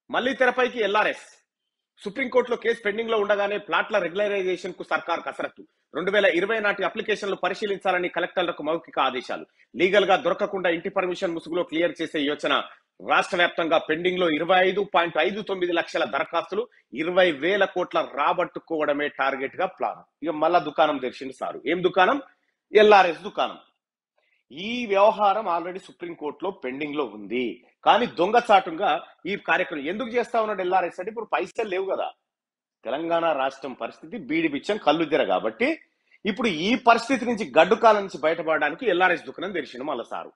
మళ్ళీ తెరపైకి ఎల్ఆర్ఎస్ సుప్రీంకోర్టులో కేసు పెండింగ్ లో ఉండగానే ప్లాట్ల రెగ్యులరైజేషన్ కు సర్కార్ కసరత్తు రెండు వేల ఇరవై నాటి అప్లికేషన్లు పరిశీలించాలని కలెక్టర్లకు మౌఖిక ఆదేశాలు లీగల్ గా దొరకకుండా ఇంటి పర్మిషన్ ముసుగులో క్లియర్ చేసే యోచన రాష్ట్ర వ్యాప్తంగా పెండింగ్ లో ఇరవై ఐదు పాయింట్ ఐదు తొమ్మిది లక్షల దరఖాస్తులు ఇరవై వేల కోట్ల రాబట్టుకోవడమే టార్గెట్ గా ప్లాన్ ఇక మళ్ళా దుకాణం తెరిచింది సారు ఏం దుకాణం ఎల్ఆర్ఎస్ దుకాణం ఈ వ్యవహారం ఆల్రెడీ సుప్రీంకోర్టులో పెండింగ్ లో ఉంది కానీ దొంగచాటుగా ఈ కార్యక్రమం ఎందుకు చేస్తా ఉన్నాడు ఎల్ఆర్ఎస్ అంటే ఇప్పుడు పైసలు లేవు కదా తెలంగాణ రాష్ట్రం పరిస్థితి బీడి బిచ్చం కల్లుద్దెర కాబట్టి ఇప్పుడు ఈ పరిస్థితి నుంచి గడ్డు కాలం నుంచి బయటపడడానికి ఎల్ఆర్ఎస్ దుకాణం తెరిచిండు మళ్ళా సారు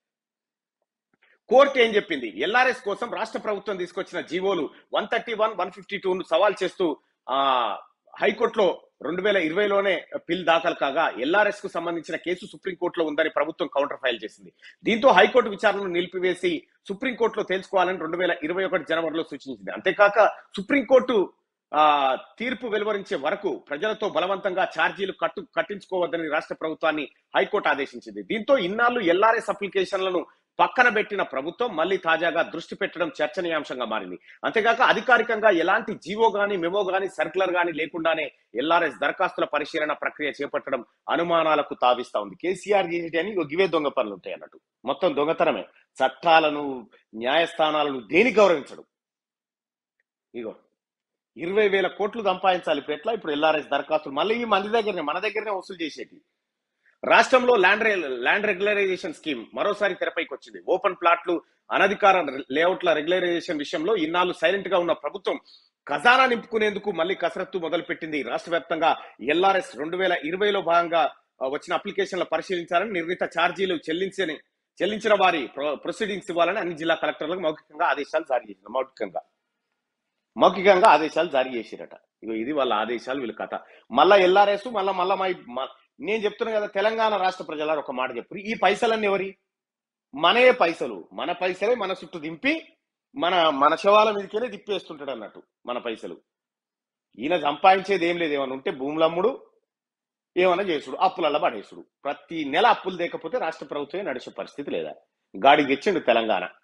కోర్టు ఏం చెప్పింది ఎల్ఆర్ఎస్ కోసం రాష్ట్ర ప్రభుత్వం తీసుకొచ్చిన జీవోలు one thirty one one fifty two సవాల్ చేస్తూ ఆ హైకోర్టులో రెండు వేల ఇరవైలోనే పిల్ దాఖలు కాగా ఎల్ఆర్ఎస్ కు సంబంధించిన కేసు సుప్రీంకోర్టులో ఉందని ప్రభుత్వం కౌంటర్ ఫైల్ చేసింది దీంతో హైకోర్టు విచారణను నిలిపివేసి సుప్రీంకోర్టులో తేల్చుకోవాలని రెండు వేల ఇరవై ఒకటి జనవరిలో సూచించింది అంతేకాక సుప్రీంకోర్టు ఆ తీర్పు వెలువరించే వరకు ప్రజలతో బలవంతంగా ఛార్జీలు కట్టు కట్టించుకోవద్దని రాష్ట్ర ప్రభుత్వాన్ని హైకోర్టు ఆదేశించింది దీంతో ఇన్నాళ్ళు ఎల్ఆర్ఎస్ అప్లికేషన్లను పక్కన పెట్టిన ప్రభుత్వం మళ్ళీ తాజాగా దృష్టి పెట్టడం చర్చనీయాంశంగా మారింది అంతేకాక అధికారికంగా ఎలాంటి జీవో గాని మెమో గాని సర్కులర్ గాని లేకుండానే ఎల్ఆర్ఎస్ దరఖాస్తుల పరిశీలన ప్రక్రియ చేపట్టడం అనుమానాలకు తావిస్తా ఉంది కేసీఆర్ చేసేటి అని ఇగో గివే దొంగ పనులు ఉంటాయి అన్నట్టు మొత్తం దొంగతనమే చట్టాలను న్యాయస్థానాలను దేని గౌరవించడు ఇగో ఇరవై వేల కోట్లు సంపాదించాలి ఇప్పుడు ఎట్లా ఇప్పుడు ఎల్ఆర్ఎస్ దరఖాస్తులు మళ్ళీ ఈ మంది దగ్గరనే మన దగ్గరనే వసూలు చేసేటి రాష్ట్రంలో ల్యాండ్ రే- ల్యాండ్ రెగ్యులరైజేషన్ స్కీమ్ మరోసారి తెరపైకి వచ్చింది ఓపెన్ ప్లాట్లు అనధికార లేఅవుట్ల రెగ్యులరైజేషన్ విషయంలో ఇన్నాళ్ళు సైలెంట్ గా ఉన్న ప్రభుత్వం ఖజానా నింపుకునేందుకు మళ్ళీ కసరత్తు మొదలుపెట్టింది రాష్ట్ర వ్యాప్తంగా ఎల్ఆర్ఎస్ రెండు వేల ఇరవైలో భాగంగా ఆ, వచ్చిన అప్లికేషన్ల పరిశీలించాలని నిర్ణీత ఛార్జీలు చెల్లించని చెల్లించిన వారి ప్రొసీడింగ్స్ ఇవ్వాలని అన్ని జిల్లా కలెక్టర్లకు మౌఖికంగా ఆదేశాలు జారీ చేసిన మౌఖికంగా మౌఖికంగా ఆదేశాలు జారీ చేసిరట ఇగో ఇది వాళ్ళ ఆదేశాలు వీళ్ళ కథ మళ్ళా ఎల్ఆర్ఎస్ మళ్ళా మళ్ళా మా మ- నేను చెప్తున్నా కదా తెలంగాణ రాష్ట్ర ప్రజలారు ఒక మాట చెప్పు ఈ పైసలన్నీ ఎవరి మనయే పైసలు మన పైసలే మన చుట్టూ దింపి మన మన శవాల మీదకెళ్ళి తిప్పేస్తుంటాడు అన్నట్టు మన పైసలు ఈయన సంపాదించేది ఏం లేదు ఏమన్నా ఉంటే భూములమ్ముడు ఏమన్నా చేసుడు అప్పులల్ల పడేసుడు ప్రతి నెల అప్పులు లేకపోతే రాష్ట్ర ప్రభుత్వమే నడిచే పరిస్థితి లేదా గాడికి తెచ్చిండు తెలంగాణ